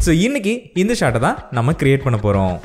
so இன்னைக்கு இந்த ஷாட்டை தான் நம்ம கிரியேட் பண்ண போகிறோம்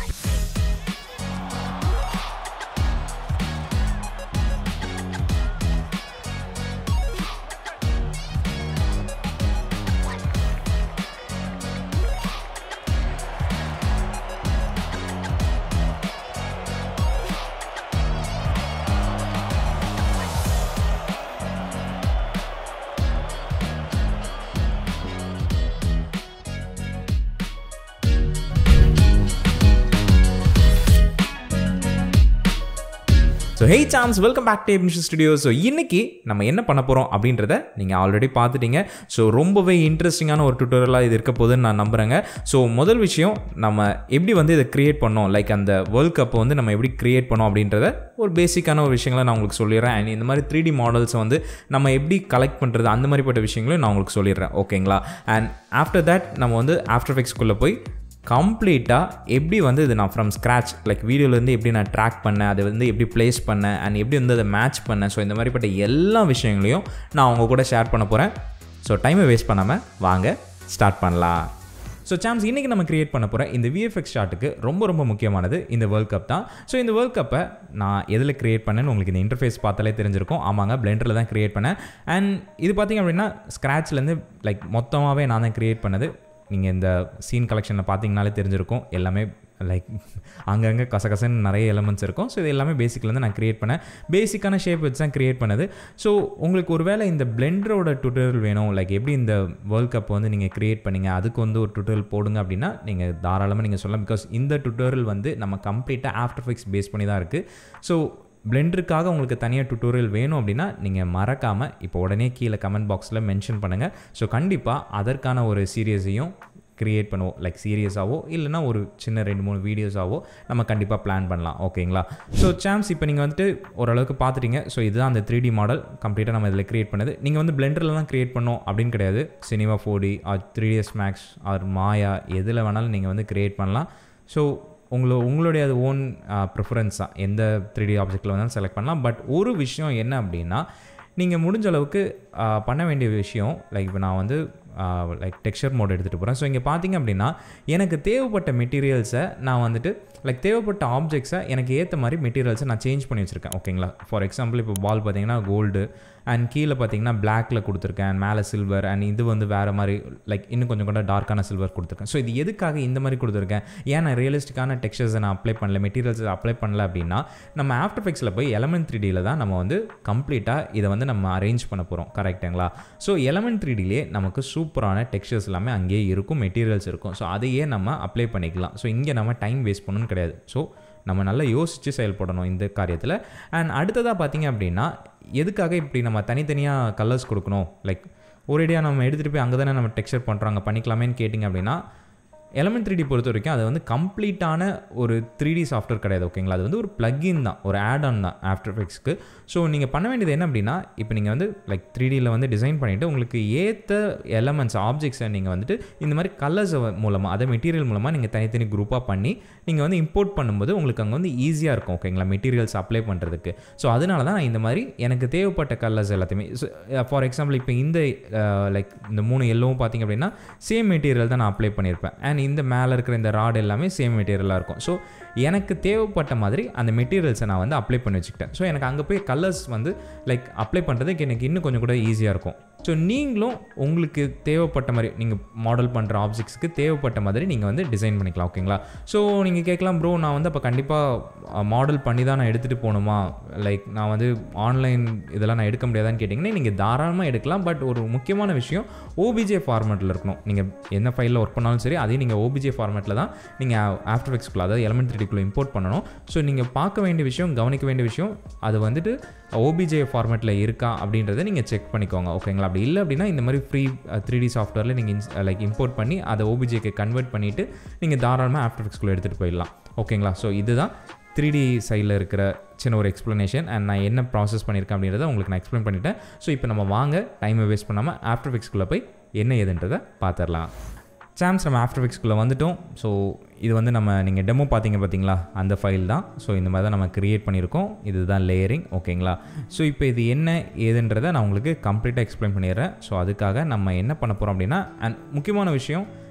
so hey champs welcome back to எபினிஷன் ஸ்டுடியோ ஸோ இன்னைக்கு நம்ம என்ன பண்ண போகிறோம் அப்படின்றத நீங்கள் ஆல்ரெடி பார்த்துட்டீங்க ஸோ ரொம்பவே இன்ட்ரெஸ்டிங்கான ஒரு டுட்டோரியலாக இது இருக்க போகுதுன்னு நான் நம்புகிறேங்க ஸோ முதல் விஷயம் நம்ம எப்படி வந்து இதை கிரியேட் பண்ணோம் லைக் அந்த வேர்ல்ட் கப்பை வந்து நம்ம எப்படி கிரியேட் பண்ணோம் அப்படின்றத ஒரு பேசிக்கான ஒரு விஷயங்களை நான் உங்களுக்கு சொல்லிடுறேன் அண்ட் இந்த மாதிரி த்ரீ டி மாடல்ஸை வந்து நம்ம எப்படி கலெக்ட் பண்ணுறது அந்த மாதிரிப்பட்ட விஷயங்களையும் நான் உங்களுக்கு சொல்லிடுறேன் ஓகேங்களா அண்ட் ஆஃப்டர் தட் நம்ம வந்து ஆஃப்டர் எஃபெக்ட்ஸ்குள்ளே போய் கம்ப்ளீட்டாக எப்படி வந்து இது நான் ஃப்ரம் ஸ்க்ராச் லைக் வீடியோலேருந்து எப்படி நான் ட்ராக் பண்ணேன் அதை வந்து எப்படி ப்ளேஸ் பண்ணேன் அண்ட் எப்படி வந்து அதை மேட்ச் பண்ணேன் ஸோ இந்த மாதிரிப்பட்ட எல்லா விஷயங்களையும் நான் அவங்க கூட ஷேர் பண்ண போகிறேன் ஸோ டைமை வேஸ்ட் பண்ணாமல் வாங்க ஸ்டார்ட் பண்ணலாம் ஸோ சாம்ஸ் இன்றைக்கி நம்ம கிரியேட் பண்ண போகிற இந்த விஎஃப்எக்ஸ் ஷாட்டுக்கு ரொம்ப ரொம்ப முக்கியமானது இந்த வேர்ல்ட் கப் தான் ஸோ இந்த வேர்ல்ட் கப்பை நான் எதில் கிரியேட் பண்ணேன்னு உங்களுக்கு இந்த இன்டர்ஃபேஸ் பார்த்தாலே தெரிஞ்சிருக்கும் ஆமாங்க பிளெண்டரில் தான் கிரியேட் பண்ணேன் அண்ட் இது பார்த்திங்க அப்படின்னா ஸ்க்ராட்ச்லேருந்து லைக் மொத்தமாகவே நான் தான் கிரியேட் பண்ணது நீங்கள் இந்த சீன் கலெக்ஷனில் பார்த்தீங்கனாலே தெரிஞ்சிருக்கும் எல்லாமே லைக் அங்கங்கே கசகசன்னு நிறைய எலமெண்ட்ஸ் இருக்கும் ஸோ இது எல்லாமே பேசிக்லேருந்து நான் க்ரியேட் பண்ணேன் பேசிக்கான ஷேப் வச்சு தான் க்ரியேட் பண்ணது ஸோ உங்களுக்கு ஒரு வேளை இந்த பிளெண்டரோட டுட்டோரியல் வேணும் லைக் எப்படி இந்த வேர்ல்ட் கப் வந்து நீங்கள் க்ரியேட் பண்ணீங்க அதுக்கு வந்து ஒரு டுட்டோரியல் போடுங்க அப்படின்னா நீங்கள் தாராளமாக நீங்கள் சொல்லலாம் பிகாஸ் இந்த டுட்டோரியல் வந்து நம்ம கம்ப்ளீட்டாக ஆஃப்டர் ஃபிக்ஸ் பேஸ் பண்ணி தான் இருக்குது ஸோ பிளெண்டருக்காக உங்களுக்கு தனியாக டுட்டோரியல் வேணும் அப்படின்னா நீங்கள் மறக்காமல் இப்போ உடனே கீழே கமெண்ட் பாக்ஸில் மென்ஷன் பண்ணுங்கள் ஸோ கண்டிப்பாக அதற்கான ஒரு சீரியஸையும் க்ரியேட் பண்ணுவோம் லைக் சீரியஸாவோ இல்லைனா ஒரு சின்ன ரெண்டு மூணு வீடியோஸாவோ நம்ம கண்டிப்பாக பிளான் பண்ணலாம் ஓகேங்களா ஸோ சாம்ஸ் இப்போ நீங்கள் வந்துட்டு ஓரளவுக்கு பார்த்துட்டீங்க ஸோ இதுதான் அந்த த்ரீ டி மாடல் கம்ப்ளீட்டாக நம்ம இதில் க்ரியேட் பண்ணது நீங்கள் வந்து பிளெண்டரில் தான் க்ரியேட் பண்ணோம் அப்படின்னு கிடையாது Cinema four D or three DS Max or Maya எதில் வேணாலும் நீங்கள் வந்து க்ரியேட் பண்ணலாம் ஸோ உங்களோ உங்களுடைய அது ஓன் ப்ரிஃபரன்ஸ் தான் எந்த த்ரீ டி ஆப்ஜெக்டில் வேணாலும் செலக்ட் பண்ணலாம் பட் ஒரு விஷயம் என்ன அப்படின்னா நீங்கள் முடிஞ்ச அளவுக்கு பண்ண வேண்டிய விஷயம் லைக் இப்போ நான் வந்து லைக் டெக்ஸ்சர் மோட் எடுத்துகிட்டு போகிறேன் ஸோ இங்கே பார்த்தீங்க அப்படின்னா எனக்கு தேவைப்பட்ட மெட்டீரியல்ஸை நான் வந்துட்டு லைக் தேவைப்பட்ட ஆப்ஜெக்ட்ஸை எனக்கு ஏற்ற மாதிரி மெட்டீரியல்ஸை நான் சேஞ்ச் பண்ணி வச்சுருக்கேன் ஓகேங்களா ஃபார் எக்ஸாம்பிள் இப்போ பால் பார்த்தீங்கன்னா கோல்டு அண்ட் கீழே பார்த்தீங்கன்னா பிளாக்ல கொடுத்துருக்கேன் அண்ட் மேலே சில்வர் அண்ட் இது வந்து வேறு மாதிரி லைக் இன்னும் கொஞ்சம் கூட டார்க்கான சில்வர் கொடுத்துருக்கேன் ஸோ இது எதுக்காக இந்த மாதிரி கொடுத்துருக்கேன் ஏன் நான் ரியலிஸ்டிக்கான டெக்ஸ்டர்ஸை நான் அப்ளை பண்ணல மெட்டீரியல்ஸை அப்ளை பண்ணல அப்படின்னா நம்ம ஆஃப்டர் எஃபெக்ட்ஸில் போய் எலமெண்ட் த்ரீ டியில் தான் நம்ம வந்து கம்ப்ளீட்டாக இதை வந்து நம்ம அரேஞ்ச் பண்ண போகிறோம் கரெக்டுங்களா ஸோ எலமெண்ட் த்ரீ டிலே நமக்கு சூப்பரான டெக்ஸ்டர்ஸ் எல்லாமே அங்கேயே இருக்கும் மெட்டீரியல்ஸ் இருக்கும் ஸோ அதையே நம்ம அப்ளை பண்ணிக்கலாம் ஸோ இங்கே நம்ம டைம் வேஸ்ட் பண்ணணும்னு கிடையாது ஸோ நம்ம நல்லா யோசித்து செயல்படணும் இந்த காரியத்தில் அண்ட் அடுத்ததாக பார்த்தீங்க அப்படின்னா எதுக்காக இப்படி நம்ம தனித்தனியாக கலர்ஸ் கொடுக்கணும் லைக் ஒரேடியாக நம்ம எடுத்துகிட்டு போய் அங்கே தானே நம்ம டெக்ஸ்சர் பண்ணுறோம் அங்கே பண்ணிக்கலாமேன்னு கேட்டிங்க அப்படின்னா எலமெண்ட் த்ரீ டி பொறுத்த வரைக்கும் அது வந்து கம்ப்ளீட்டான ஒரு த்ரீ டி சாஃப்ட்வேர் கிடையாது ஓகேங்களா அது வந்து ஒரு பிளக்இன் தான் ஒரு ஆட் ஆன் தான் ஆஃப்டர் எஃபெக்ட்ஸ்க்கு ஸோ நீங்கள் பண்ண வேண்டியது என்ன அப்படின்னா இப்போ நீங்கள் வந்து லைக் த்ரீ டியில் வந்து டிசைன் பண்ணிவிட்டு உங்களுக்கு ஏற்ற எலமெண்ட்ஸ் ஆப்ஜெக்ட்ஸை நீங்கள் வந்துட்டு இந்த மாதிரி கலர்ஸ் மூலமாக அதை மெட்டீரியல் மூலமாக நீங்கள் தனித்தனி குரூப்பாக பண்ணி நீங்கள் வந்து இம்போர்ட் பண்ணும்போது உங்களுக்கு அங்கே வந்து ஈஸியாக இருக்கும் ஓகேங்களா மெட்டீரியல்ஸ் அப்ளை பண்ணுறதுக்கு ஸோ அதனால தான் நான் இந்த மாதிரி எனக்கு தேவைப்பட்ட கலர்ஸ் எல்லாத்தையுமே ஃபார் எக்ஸாம்பிள் இப்போ இந்த லைக் இந்த மூணு எல்லோவும் பார்த்தீங்க அப்படின்னா சேம் மெட்டீரியல் தான் நான் அப்ளை பண்ணியிருப்பேன் அண்ட் இந்த மேலே இருக்கிற இந்த ராட் எல்லாமே சேம் மெட்டீரியலாக இருக்கும் ஸோ எனக்கு தேவைப்பட்ட மாதிரி அந்த மெட்டீரியல்ஸை நான் வந்து அப்ளை பண்ணி வச்சுக்கிட்டேன் ஸோ எனக்கு அங்கே போய் கலர்ஸ் வந்து லைக் அப்ளை பண்ணுறதுக்கு எனக்கு இன்னும் கொஞ்சம் கூட ஈஸியாக இருக்கும் ஸோ நீங்களும் உங்களுக்கு தேவைப்பட்ட மாதிரி நீங்கள் மாடல் பண்ணுற ஆப்ஜெக்ட்ஸ்க்கு தேவைப்பட்ட மாதிரி நீங்கள் வந்து டிசைன் பண்ணிக்கலாம் ஓகேங்களா ஸோ நீங்கள் கேட்கலாம் ப்ரோ நான் வந்து அப்போ கண்டிப்பாக மாடல் பண்ணி தான் நான் எடுத்துகிட்டு போகணுமா லைக் நான் வந்து ஆன்லைன் இதெல்லாம் நான் எடுக்க முடியாதான்னு கேட்டிங்கன்னா நீங்கள் தாராளமாக எடுக்கலாம் பட் ஒரு முக்கியமான விஷயம் ஓபிஜே ஃபார்மேட்டில் இருக்கணும் நீங்கள் என்ன ஃபைலில் ஒர்க் பண்ணாலும் சரி அதையும் நீங்கள் ஓபிஜே ஃபார்மேட்டில் தான் நீங்கள் ஆஃப்டர் எஃபெக்ட்ஸ்குள்ள அதாவது எலமெண்ட் த்ரீடிக்குள்ளே இம்போர்ட் பண்ணணும் ஸோ நீங்கள் பார்க்க வேண்டிய விஷயம் கவனிக்க வேண்டிய விஷயம் அது வந்துட்டு ஓபிஜே ஃபார்மேட்டில் இருக்கா அப்படின்றத நீங்கள் செக் பண்ணிக்கோங்க ஓகேங்களா அப்படி இல்லை அப்படின்னா இந்த மாதிரி ஃப்ரீ த்ரீ டி சாஃப்ட்வேரில் நீங்கள் லைக் இம்போர்ட் பண்ணி அதை ஓபிஜேக்கு கன்வெர்ட் பண்ணிவிட்டு நீங்கள் தாராளமாக ஆஃப்டர் எஃபெக்ட்ஸ்குள்ளே எடுத்துகிட்டு போயிடலாம் ஓகேங்களா ஸோ இதுதான் த்ரீ டி சைடில் இருக்கிற சின்ன ஒரு எக்ஸ்ப்ளனேஷன் அண்ட் நான் என்ன ப்ராசஸ் பண்ணியிருக்கேன் அப்படின்றத உங்களுக்கு நான் எக்ஸ்பிளைன் பண்ணிட்டேன் ஸோ இப்போ நம்ம வாங்க டைமை வேஸ்ட் பண்ணாமல் ஆஃப்டர் எஃபெக்ட்ஸ்குள்ளே போய் என்ன ஏதுன்றதை பார்த்துடலாம் சாம்ஸ் நம்ம ஆஃப்டர் எஃபெக்ட்ஸ்குள்ளே வந்துட்டோம் ஸோ இது வந்து நம்ம நீங்கள் டெமோ பார்த்தீங்க பார்த்தீங்களா அந்த ஃபைல் தான் ஸோ இந்த மாதிரி தான் நம்ம க்ரியேட் பண்ணியிருக்கோம் இதுதான் லேயரிங் ஓகேங்களா ஸோ இப்போ இது என்ன ஏதுன்றதை நான் உங்களுக்கு கம்ப்ளீட்டாக எக்ஸ்பிளைன் பண்ணிடுறேன் ஸோ அதுக்காக நம்ம என்ன பண்ண போகிறோம் அப்படின்னா அண்ட் முக்கியமான விஷயம்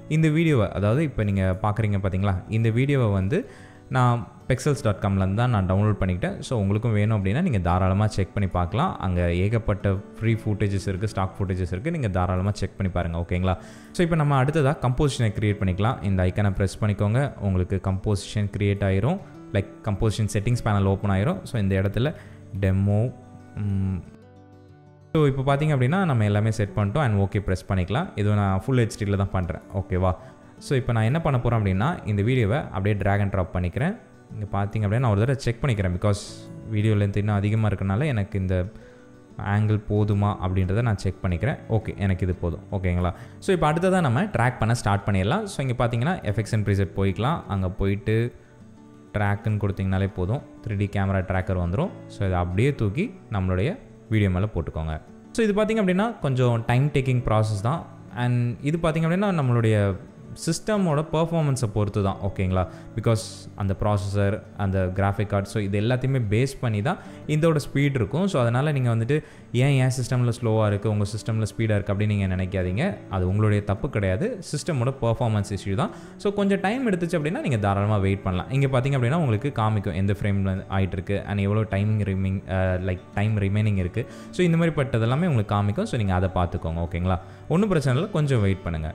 இந்த வீடியோவை அதாவது இப்போ நீங்கள் பார்க்குறீங்க பார்த்தீங்களா இந்த வீடியோவை வந்து நான் பெக்சல்ஸ் டாட் காம்லேருந்து தான் நான் டவுன்லோட் பண்ணிக்கிட்டேன் ஸோ உங்களுக்கும் வேணும் அப்படின்னா நீங்கள் தாராளமாக செக் பண்ணி பார்க்கலாம் அங்கே ஏகப்பட்ட ஃப்ரீ ஃபுட்டேஜஸ் இருக்குது ஸ்டாக் ஃபுட்டேஜஸ் இருக்குது நீங்கள் தாராளமாக செக் பண்ணி பாருங்கள் ஓகேங்களா ஸோ இப்போ நம்ம அடுத்ததாக கம்போசிஷனை க்ரியேட் பண்ணிக்கலாம் இந்த ஐக்கனை ப்ரெஸ் பண்ணிக்கோங்க உங்களுக்கு கம்போசிஷன் க்ரியேட் ஆயிரும் like composition settings panel open ஆயிரும் ஸோ இந்த இடத்துல டெமோ ஸோ இப்போ பார்த்தீங்க அப்படின்னா நம்ம எல்லாமே செட் பண்ணிட்டோம் அண்ட் ஓகே ப்ரெஸ் பண்ணிக்கலாம் இது நான் ஃபுல் ஹெச்டியில் தான் பண்ணுறேன் ஓகேவா ஸோ இப்போ நான் என்ன பண்ண போகிறேன் அப்படின்னா இந்த வீடியோவை அப்படியே ட்ராக் அண்ட் ட்ராப் பண்ணிக்கிறேன் இங்கே பார்த்தீங்க அப்படின்னா நான் ஒரு தடவை செக் பண்ணிக்கிறேன் பிகாஸ் வீடியோ லென்த் இன்னும் அதிகமாக இருக்கனால எனக்கு இந்த ஆங்கிள் போதுமா அப்படின்றத நான் செக் பண்ணிக்கிறேன் ஓகே எனக்கு இது போதும் ஓகேங்களா ஸோ இப்போ அடுத்ததாக நம்ம ட்ராக் பண்ண ஸ்டார்ட் பண்ணிடலாம் ஸோ இங்கே பார்த்தீங்கன்னா எஃபெக்ட்ஸ் அண்ட் ப்ரீசெட் போய்க்கலாம் அங்கே போயிட்டு ட்ராக்குன்னு கொடுத்தீங்கனாலே போதும் த்ரீ டி கேமரா ட்ராக்கர் வந்துடும் ஸோ இதை அப்படியே தூக்கி நம்மளுடைய வீடியோ மேலே போட்டுக்கோங்க ஸோ இது பார்த்திங்க அப்படின்னா கொஞ்சம் டைம் டேக்கிங் ப்ராசஸ் தான் அண்ட் இது பார்த்திங்க அப்படின்னா நம்மளுடைய சிஸ்டமோட பர்ஃபார்மன்ஸை பொறுத்து தான் ஓகேங்களா பிகாஸ் அந்த ப்ராசஸர் அந்த கிராஃபிக் கார்டு ஸோ இது எல்லாத்தையுமே பேஸ் பண்ணி தான் இதோட ஸ்பீட் இருக்கும் ஸோ அதனால் நீங்கள் வந்துட்டு ஏன் என் சிஸ்டமில் ஸ்லோவாக இருக்குது உங்கள் சிஸ்டமில் ஸ்பீடாக இருக்குது அப்படின்னு நீங்கள் நினைக்காதீங்க அது உங்களுடைய தப்பு கிடையாது சிஸ்டமோட பர்ஃபார்மன்ஸ் இஷ்யூ தான் ஸோ கொஞ்சம் டைம் எடுத்துச்சு அப்படின்னா நீங்கள் தாராளமாக வெயிட் பண்ணலாம் இங்கே பார்த்தீங்க அப்படின்னா உங்களுக்கு காமிக்கும் எந்த ஃப்ரேமில் ஆகிட்டு இருக்கு அண்ட் எவ்வளோ time remaining like time remaining இருக்குது ஸோ இந்த மாதிரி பட்டது எல்லாமே உங்களுக்கு காமிக்கும் ஸோ நீங்கள் அதை பார்த்துக்கோங்க ஓகேங்களா ஒன்றும் பிரச்சனை இல்லை கொஞ்சம் வெயிட் பண்ணுங்கள்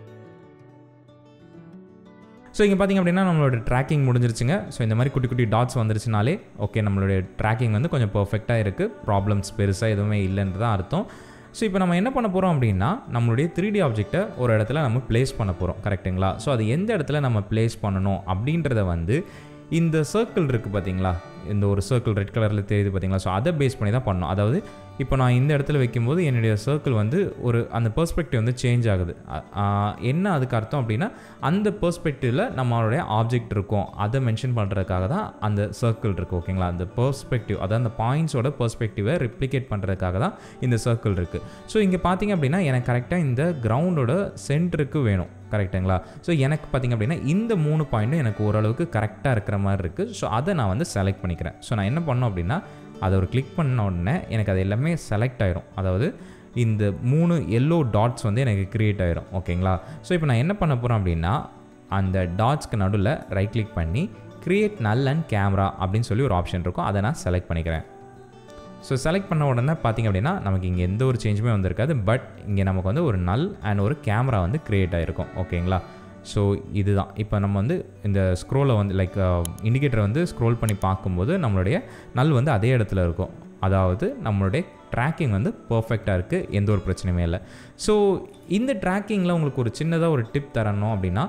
ஸோ இங்கே பார்த்திங்க அப்படின்னா நம்மளோட ட்ராக்கிங் முடிஞ்சிருச்சுங்க ஸோ இந்த மாதிரி குட்டி குட்டி டாட்ஸ் வந்துருச்சுனாலே ஓகே நம்மளுடைய ட்ராக்கிங் வந்து கொஞ்சம் பர்ஃபெக்டாக இருக்குது ப்ராப்ளம்ஸ் பெருசாக எதுவுமே இல்லைன்றது தான் அர்த்தம் ஸோ இப்போ நம்ம என்ன பண்ண போகிறோம் அப்படின்னா நம்மளுடைய த்ரீ டி ஆப்ஜெக்ட்டை ஒரு இடத்துல நம்ம ப்ளேஸ் பண்ண போகிறோம் கரெக்டுங்களா ஸோ அது எந்த இடத்துல நம்ம ப்ளேஸ் பண்ணணும் அப்படின்றத வந்து இந்த சர்க்கிள் இருக்குது பார்த்தீங்களா இந்த ஒரு சர்க்கிள் ரெட் கலரில் தெரியுது பார்த்தீங்களா ஸோ அதை பேஸ் பண்ணி தான் பண்ணணும் அதாவது இப்போ நான் இந்த இடத்துல வைக்கும்போது என்னுடைய சர்க்கிள் வந்து ஒரு அந்த பெர்ஸ்பெக்டிவ் வந்து சேஞ்ச் ஆகுது என்ன அதுக்கு அர்த்தம் அப்படின்னா அந்த பெர்ஸ்பெக்டிவில் நம்மளுடைய ஆப்ஜெக்ட் இருக்கும் அதை மென்ஷன் பண்ணுறதுக்காக தான் அந்த சர்க்கிள் இருக்குது ஓகேங்களா அந்த பெர்ஸ்பெக்டிவ் அதாவது அந்த பாயிண்ட்ஸோட பெர்ஸ்பெக்டிவை ரிப்ளிகேட் பண்ணுறதுக்காக தான் இந்த சர்க்கிள் இருக்குது ஸோ இங்கே பார்த்தீங்க அப்படின்னா எனக்கு கரெக்டாக இந்த கிரவுண்டோட சென்டருக்கு வேணும் கரெக்டுங்களா ஸோ எனக்கு பார்த்திங்க அப்படின்னா இந்த மூணு பாயிண்ட்டும் எனக்கு ஓரளவுக்கு கரெக்டாக இருக்கிற மாதிரி இருக்குது ஸோ அதை நான் வந்து செலக்ட் பண்ணிக்கிறேன் ஸோ நான் என்ன பண்ணோம் அப்படின்னா அதை ஒரு கிளிக் பண்ண உடனே எனக்கு அது எல்லாமே செலக்ட் ஆயிரும் அதாவது இந்த மூணு எல்லோ டாட்ஸ் வந்து எனக்கு க்ரியேட் ஆயிரும் ஓகேங்களா ஸோ இப்போ நான் என்ன பண்ண போகிறேன் அப்படின்னா அந்த டாட்ஸ்க்கு நடுவில் ரைட் கிளிக் பண்ணி க்ரியேட் நல் அண்ட் கேமரா அப்படின்னு சொல்லி ஒரு ஆப்ஷன் இருக்கும் அதை நான் செலக்ட் பண்ணிக்கிறேன் ஸோ செலக்ட் பண்ண உடனே பார்த்திங்க அப்படின்னா நமக்கு இங்கே எந்த ஒரு சேஞ்சுமே வந்திருக்காது பட் இங்கே நமக்கு வந்து ஒரு நல் அண்ட் ஒரு கேமரா வந்து க்ரியேட் ஆகிருக்கும் ஓகேங்களா ஸோ இதுதான் இப்போ நம்ம வந்து இந்த ஸ்க்ரோலை வந்து லைக் இண்டிகேட்டரை வந்து ஸ்க்ரோல் பண்ணி பார்க்கும்போது நம்மளுடைய நல் வந்து அதே இடத்துல இருக்கும் அதாவது நம்மளுடைய ட்ராக்கிங் வந்து பர்ஃபெக்டாக இருக்குது எந்த ஒரு பிரச்சனையுமே இல்லை ஸோ இந்த ட்ராக்கிங்கில் உங்களுக்கு ஒரு சின்னதாக ஒரு டிப் தரணும் அப்படின்னா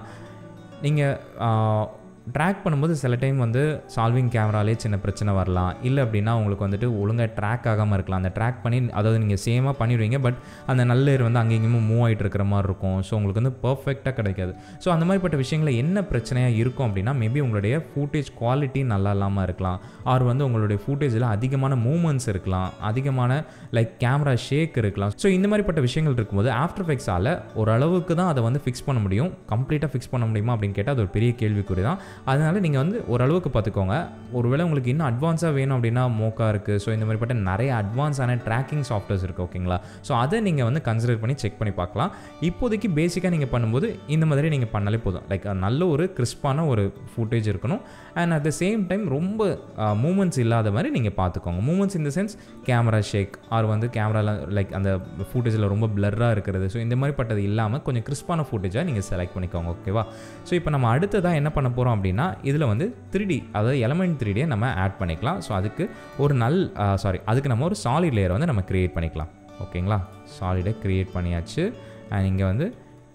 நீங்கள் ட்ராக் பண்ணும்போது சில டைம் வந்து சால்விங் கேமராலே சின்ன பிரச்சனை வரலாம் இல்லை அப்படின்னா உங்களுக்கு வந்துட்டு ஒழுங்காக ட்ராக் ஆகாமல் இருக்கலாம் அந்த ட்ராக் பண்ணி அதாவது நீங்கள் சேமாக பண்ணிடுவீங்க பட் அந்த நல்லேர் வந்து அங்கே இங்கேயும் மூவ் ஆகிட்டு இருக்கிற மாதிரி இருக்கும் ஸோ உங்களுக்கு வந்து பர்ஃபெக்டாக கிடைக்காது ஸோ அந்த மாதிரிப்பட்ட விஷயங்களில் என்ன பிரச்சனையாக இருக்கும் அப்படின்னா மேபி உங்களுடைய ஃபூட்டேஜ் குவாலிட்டி நல்லா இல்லாமல் இருக்கலாம் ஆர் வந்து உங்களுடைய ஃபூட்டேஜில் அதிகமான மூமெண்ட்ஸ் இருக்கலாம் அதிகமான லைக் கேமரா ஷேக் இருக்கலாம் ஸோ இந்த மாதிரிப்பட்ட விஷயங்கள் இருக்கும்போது ஆஃப்டர் எஃபெக்ட்ஸால் ஓரளவுக்கு தான் அதை வந்து ஃபிக்ஸ் பண்ண முடியும் கம்ப்ளீட்டாக ஃபிக்ஸ் பண்ண முடியுமா அப்படின்னு கேட்டால் அது ஒரு பெரிய கேள்விக்குறி தான் அதனால் நீங்கள் வந்து ஓரளவுக்கு பார்த்துக்கோங்க ஒருவேளை உங்களுக்கு இன்னும் அட்வான்ஸாக வேணும் அப்படின்னா மோக்கா இருக்குது ஸோ இந்த மாதிரிப்பட்ட நிறைய அட்வான்ஸான ட்ராக்கிங் சாஃப்ட்வேர்ஸ் இருக்குது ஓகேங்களா ஸோ அதை நீங்கள் வந்து கன்சிடர் பண்ணி செக் பண்ணி பார்க்கலாம் இப்போதைக்கு பேசிக்காக நீங்கள் பண்ணும்போது இந்த மாதிரி நீங்கள் பண்ணாலே போதும் லைக் நல்ல ஒரு கிறிஸ்பான ஒரு ஃபுட்டேஜ் இருக்கணும் and at the same time ரொம்ப மூமெண்ட்ஸ் இல்லாத மாதிரி நீங்கள் பார்த்துக்கோங்க மூமெண்ட்ஸ் இந்த சென்ஸ் கேமரா ஷேக் ஆர் வந்து கேமராவில் லைக் அந்த ஃபுட்டேஜில் ரொம்ப பிளர்ராக இருக்கிறது ஸோ இந்த மாதிரி பட்டது இல்லாமல் கொஞ்சம் கிறிஸ்பான ஃபுட்டேஜாக நீங்கள் செலக்ட் பண்ணிக்கோங்க ஓகேவா ஸோ இப்போ நம்ம அடுத்ததாக என்ன பண்ண போகிறோம் அப்படின்னா இதில் வந்து த்ரீ டி அதாவது எலமெண்ட் த்ரீ டியை நம்ம ஆட் பண்ணிக்கலாம் ஸோ அதுக்கு ஒரு நல் சாரி அதுக்கு நம்ம ஒரு சாலிட் லேயர் வந்து நம்ம க்ரியேட் பண்ணிக்கலாம் ஓகேங்களா சாலிடை க்ரியேட் பண்ணியாச்சு அண்ட் இங்கே வந்து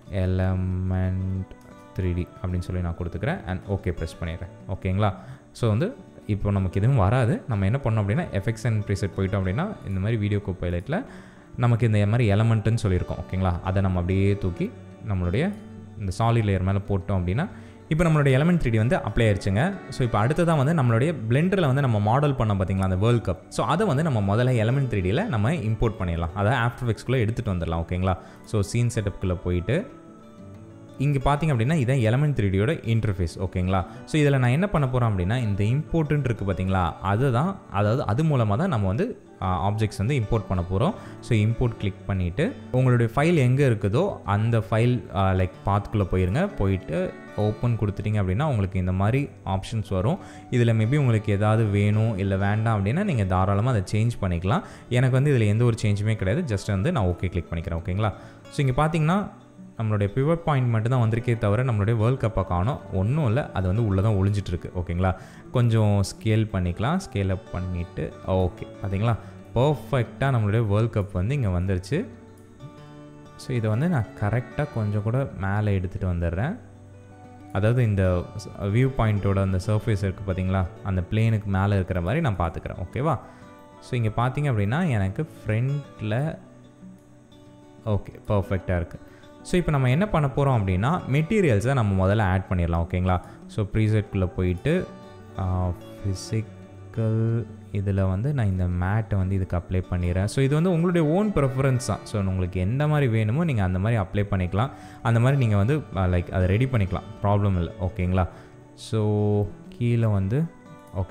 எலமெண்ட் த்ரீ டி அப்படின்னு சொல்லி நான் கொடுத்துக்கிறேன் அண்ட் ஓகே ப்ரெஸ் பண்ணிடுறேன் ஓகேங்களா ஸோ வந்து இப்போ நமக்கு எதுவும் வராது நம்ம என்ன பண்ணோம் அப்படின்னா எஃபெக்ட்ஸ் அண்ட் ப்ரீசெட் போயிட்டோம் அப்படின்னா இந்த மாதிரி வீடியோ கோ பைலட்டில் நமக்கு இந்த மாதிரி எலமெண்ட்டுன்னு சொல்லியிருக்கோம் ஓகேங்களா அதை நம்ம அப்படியே தூக்கி நம்மளுடைய இந்த சாலிட் லேயர் மேலே போட்டோம் அப்படின்னா இப்போ நம்மளுடைய எலமெண்ட் த்ரீ வந்து அப்ளை ஆயிடுச்சுங்க ஸோ இப்போ அடுத்ததான் வந்து நம்மளுடைய பிளெண்டரில் வந்து நம்ம மாடல் பண்ணோம் பார்த்தீங்களா அந்த வேர்ல்ட் கப் ஸோ அதை வந்து நம்ம முதல்ல எலமெண்ட் த்ரீடியில் நம்ம இம்போர்ட் பண்ணிடலாம் அதை ஆஃப்டர் எஃபெக்ட்ஸ்குள்ளே எடுத்துகிட்டு வந்துடலாம் ஓகேங்களா ஸோ சீன் செட்டப்புக்குள்ளே போயிட்டு இங்கே பார்த்தீங்க அப்படின்னா இதான் எலமெண்ட் த்ரீடியோட இன்டர்ஃபேஸ் ஓகேங்களா ஸோ இதில் நான் என்ன பண்ண போகிறேன் அப்படின்னா இந்த இம்போர்ட்டுன்னு இருக்குது பார்த்தீங்களா அதுதான் அதாவது அது மூலமாக தான் நம்ம வந்து ஆப்ஜெக்ட்ஸ் வந்து இம்போர்ட் பண்ண போகிறோம் ஸோ இம்போர்ட் கிளிக் பண்ணிவிட்டு உங்களுடைய ஃபைல் எங்கே இருக்குதோ அந்த ஃபைல் லைக் பாத்துக்குள்ளே போயிருங்க போயிட்டு ஓப்பன் கொடுத்துட்டீங்க அப்படின்னா உங்களுக்கு இந்த மாதிரி ஆப்ஷன்ஸ் வரும் இதில் மேபி உங்களுக்கு ஏதாவது வேணும் இல்லை வேண்டாம் அப்படின்னா நீங்கள் தாராளமாக அதை சேஞ்ச் பண்ணிக்கலாம் எனக்கு வந்து இதில் எந்த ஒரு சேஞ்சுமே கிடையாது ஜஸ்ட் வந்து நான் ஓகே கிளிக் பண்ணிக்கிறேன் ஓகேங்களா ஸோ இங்கே பார்த்தீங்கன்னா நம்மளுடைய பிவட் பாயிண்ட் மட்டும் தான் வந்திருக்கே தவிர நம்மளுடைய வேர்ல்ட் கப்பை காணும் ஒன்றும் இல்லை அது வந்து உள்ளே தான் ஒளிஞ்சிட்ருக்கு ஓகேங்களா கொஞ்சம் ஸ்கேல் பண்ணிக்கலாம் ஸ்கேல் அப் பண்ணிவிட்டு ஓகே பார்த்தீங்களா பர்ஃபெக்டாக நம்மளுடைய வேர்ல்ட் கப் வந்து இங்கே வந்துருச்சு ஸோ இதை வந்து நான் கரெக்டாக கொஞ்சம் கூட மேலே எடுத்துகிட்டு வந்துடுறேன் அதாவது இந்த வியூ பாயிண்ட்டோட அந்த சர்ஃபேஸ் இருக்குது பார்த்தீங்களா அந்த பிளேனுக்கு மேலே இருக்கிற மாதிரி நான் பார்த்துக்கிறேன் ஓகேவா ஸோ இங்கே பார்த்தீங்க அப்படின்னா எனக்கு ஃப்ரண்ட்டில் ஓகே பர்ஃபெக்டாக இருக்குது ஸோ இப்போ நம்ம என்ன பண்ண போகிறோம் அப்படின்னா மெட்டீரியல்ஸை நம்ம முதல்ல ஆட் பண்ணிடலாம் ஓகேங்களா ஸோ ப்ரீசெட்குள்ளே போயிட்டு ஃபிசிக்கல் இதில் வந்து நான் இந்த மேட்டை வந்து இதுக்கு அப்ளை பண்ணிடுறேன் ஸோ இது வந்து உங்களுடைய ஓன் ப்ரிஃபரன்ஸ் தான் ஸோ உங்களுக்கு எந்த மாதிரி வேணுமோ நீங்கள் அந்த மாதிரி அப்ளை பண்ணிக்கலாம் அந்த மாதிரி நீங்கள் வந்து லைக் அதை ரெடி பண்ணிக்கலாம் ப்ராப்ளம் இல்லை ஓகேங்களா ஸோ கீழே வந்து ஓகே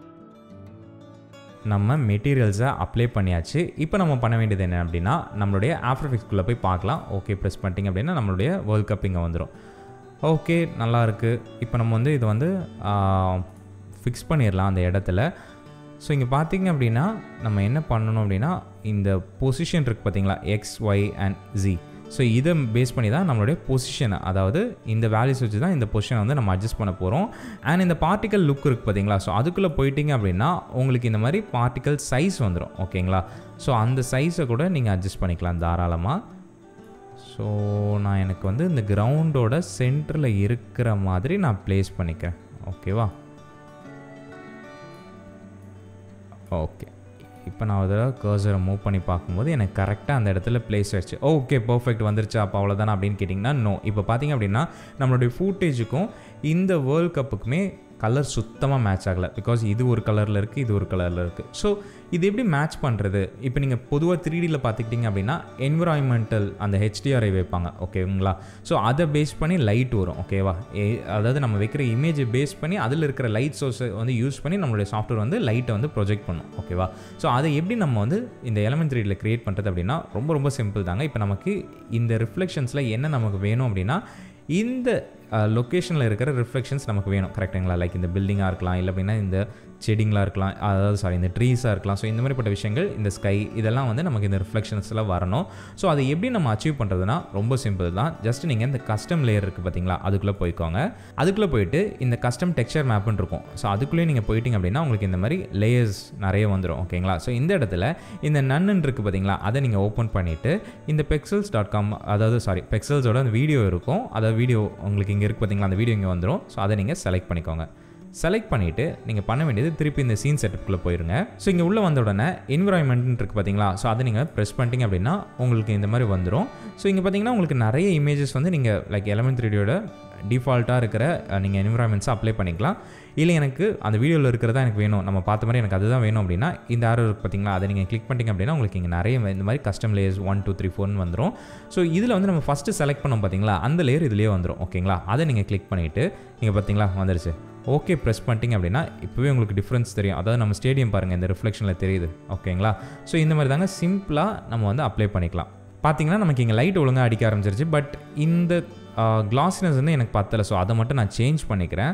நம்ம மெட்டீரியல்ஸை அப்ளை பண்ணியாச்சு இப்போ நம்ம பண்ண வேண்டியது என்ன அப்படின்னா நம்மளுடைய ஆஃப்டர் ஃபிக்ஸ்குள்ளே போய் பார்க்கலாம் ஓகே ப்ரெஸ் பண்ணிட்டீங்க அப்படின்னா நம்மளுடைய வேர்ல்ட் கப் இங்கே வந்துடும் ஓகே நல்லா இருக்குது இப்போ நம்ம வந்து இதை வந்து ஃபிக்ஸ் பண்ணிடலாம் அந்த இடத்துல ஸோ இங்கே பார்த்தீங்க அப்படின்னா நம்ம என்ன பண்ணணும் அப்படின்னா இந்த பொசிஷன் இருக்குது பார்த்தீங்களா X Y and Z so இதை பேஸ் பண்ணி தான் நம்மளுடைய பொசிஷனை அதாவது இந்த வேல்யூஸ் வச்சு தான் இந்த பொசிஷனை வந்து நம்ம அட்ஜஸ்ட் பண்ண போகிறோம் அண்ட் இந்த பார்ட்டிக்கல் லுக் இருக்குது பார்த்தீங்களா ஸோ அதுக்குள்ளே போயிட்டீங்க அப்படின்னா உங்களுக்கு இந்த மாதிரி பார்ட்டிக்கல் சைஸ் வந்துடும் ஓகேங்களா ஸோ அந்த சைஸை கூட நீங்கள் அட்ஜஸ்ட் பண்ணிக்கலாம் தாராளமாக ஸோ நான் எனக்கு வந்து இந்த கிரவுண்டோட சென்டரில் இருக்கிற மாதிரி நான் ப்ளேஸ் பண்ணிக்கிறேன் ஓகேவா ஓகே இப்போ நான் அதில் கர்சரை மூவ் பண்ணி பார்க்கும்போது எனக்கு கரெக்டாக அந்த இடத்துல பிளேஸ் ஆயிடுச்சு ஓகே பர்ஃபெக்ட் வந்துருச்சு அப்போ அவ்வளோதானே அப்படின்னு கேட்டிங்கன்னா நோ இப்போ பார்த்தீங்க அப்படின்னா நம்மளுடைய ஃபூட்டேஜுக்கும் இந்த வேர்ல்ட் கப்புக்குமே கலர் சுத்தமாக மேட்ச் ஆகலை பிகாஸ் இது ஒரு கலரில் இருக்குது இது ஒரு கலரில் இருக்குது ஸோ இது எப்படி மேட்ச் பண்ணுறது இப்போ நீங்கள் பொதுவாக த்ரீ டியில் பார்த்துக்கிட்டிங்க அப்படின்னா என்விரான்மெண்டல் அந்த ஹெச்டிஆரை வைப்பாங்க ஓகேங்களா ஸோ அதை பேஸ் பண்ணி லைட் வரும் ஓகேவா அதாவது நம்ம வைக்கிற இமேஜை பேஸ் பண்ணி அதில் இருக்கிற லைட் சோர்ஸை வந்து யூஸ் பண்ணி நம்மளுடைய சாஃப்ட்வேர் வந்து லைட்டை வந்து ப்ரொஜெக்ட் பண்ணும் ஓகேவா ஸோ அதை எப்படி நம்ம வந்து இந்த எலமெண்ட் த்ரீடில் க்ரியேட் பண்ணுறது அப்படின்னா ரொம்ப ரொம்ப சிம்பிள் தாங்க இப்போ நமக்கு இந்த ரிஃப்ளெக்ஷன்ஸில் என்ன நமக்கு வேணும் அப்படின்னா இந்த லொக்கேஷனில் இருக்கிற ரிஃப்ளெக்ஷன்ஸ் நமக்கு வேணும் கரெக்டுங்களா லைக் இந்த பில்டிங்காக இருக்கலாம் இல்லை அப்படின்னா இந்த செடிங்களாக இருக்கலாம் அதாவது சாரி இந்த ட்ரீஸாக இருக்கலாம் ஸோ இந்த மாதிரிப்பட்ட விஷயங்கள் இந்த ஸ்கை இதெல்லாம் வந்து நமக்கு இந்த ரிஃப்ளெக்ஷன்ஸில் வரணும் ஸோ அதை எப்படி நம்ம அச்சீவ் பண்ணுறதுனா ரொம்ப சிம்பிள் தான் ஜஸ்ட் நீங்கள் இந்த கஸ்டம் லேயர் இருக்குது பார்த்தீங்களா அதுக்குள்ளே போய்க்கோங்க அதுக்குள்ளே போயிட்டு இந்த கஸ்டம் டெக்ஸ்சர் மேப்னு இருக்கும் ஸோ அதுக்குள்ளேயே நீங்கள் போயிட்டீங்க அப்படின்னா உங்களுக்கு இந்த மாதிரி லேயர்ஸ் நிறைய வந்துடும் ஓகேங்களா ஸோ இந்த இடத்துல இந்த நன்னு இருக்குது பார்த்தீங்களா அதை நீங்கள் ஓப்பன் பண்ணிவிட்டு இந்த பெக்சல்ஸ் டாட் காம் அதாவது சாரி பெக்சல்ஸோட அந்த வீடியோ இருக்கும் அதாவது வீடியோ உங்களுக்கு இங்கே இருக்குது பார்த்தீங்களா அந்த வீடியோ இங்கே வந்துடும் ஸோ அதை நீங்கள் செலக்ட் பண்ணிக்கோங்க செலக்ட் பண்ணிவிட்டு நீங்கள் பண்ண வேண்டியது திருப்பி இந்த சீன் செட்டப்புக்குள்ளே போயிருங்க ஸோ இங்கே உள்ளே வந்த உடனே என்விரான்மெண்ட் இருக்குது பார்த்தீங்களா ஸோ அதை நீங்கள் ப்ரெஸ் பண்ணிட்டீங்க அப்படின்னா உங்களுக்கு இந்த மாதிரி வந்துடும் ஸோ இங்கே பார்த்தீங்கன்னா உங்களுக்கு நிறைய இமேஜஸ் வந்து நீங்கள் லைக் எலமெண்ட் த்ரீடியோட டிஃபால்ட்டாக இருக்கிற நீங்கள் என்விரான்மெண்ட்ஸை அப்ளை பண்ணிக்கலாம் இல்லை எனக்கு அந்த வீடியோவில் இருக்கிறதா எனக்கு வேணும் நம்ம பார்த்த மாதிரி எனக்கு அதுதான் வேணும் அப்படின்னா இந்த ஆரோ இருக்குது பார்த்தீங்களா அதை நீங்கள் கிளிக் பண்ணிட்டீங்க அப்படின்னா உங்களுக்கு இங்கே நிறைய இந்த மாதிரி custom layers one two three ஃபோர்னு வந்துடும் ஸோ இதில் வந்து நம்ம ஃபஸ்ட்டு செலக்ட் பண்ணோம் பார்த்தீங்களா அந்த லேயர் இதுலேயே வந்துடும் ஓகேங்களா அதை நீங்கள் கிளிக் பண்ணிவிட்டு இங்கே பார்த்தீங்களா வந்துருச்சு ஓகே ப்ரெஸ் பண்ணிட்டீங்க அப்படின்னா இப்போவே உங்களுக்கு டிஃப்ரென்ஸ் தெரியும் அதாவது நம்ம ஸ்டேடியம் பாருங்கள் இந்த ரிஃப்ளெக்ஷனில் தெரியுது ஓகேங்களா ஸோ இந்த மாதிரி தாங்க சிம்பிளாக நம்ம வந்து அப்ளை பண்ணிக்கலாம் பார்த்தீங்கன்னா நமக்கு இங்கே லைட் ஒழுங்காக அடிக்க ஆரம்பிச்சிருச்சு பட் இந்த கிளாஸ்னஸ் வந்து எனக்கு பத்தலை ஸோ அதை மட்டும் நான் சேஞ்ச் பண்ணிக்கிறேன்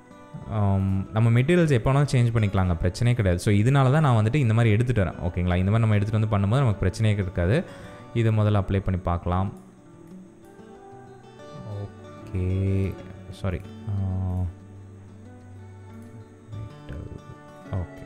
நம்ம மெட்டீரியல்ஸ் எப்போ வேணாலும் சேஞ்ச் பண்ணிக்கலாங்க பிரச்சனையே கிடையாது ஸோ இதனால தான் நான் வந்துட்டு இந்த மாதிரி எடுத்துகிட்டு வரேன் ஓகேங்களா இந்த மாதிரி நம்ம எடுத்துகிட்டு வந்து பண்ணும்போது நமக்கு பிரச்சனையே இருக்காது இதை முதல்ல அப்ளை பண்ணி பார்க்கலாம் ஓகே சாரி ஓகே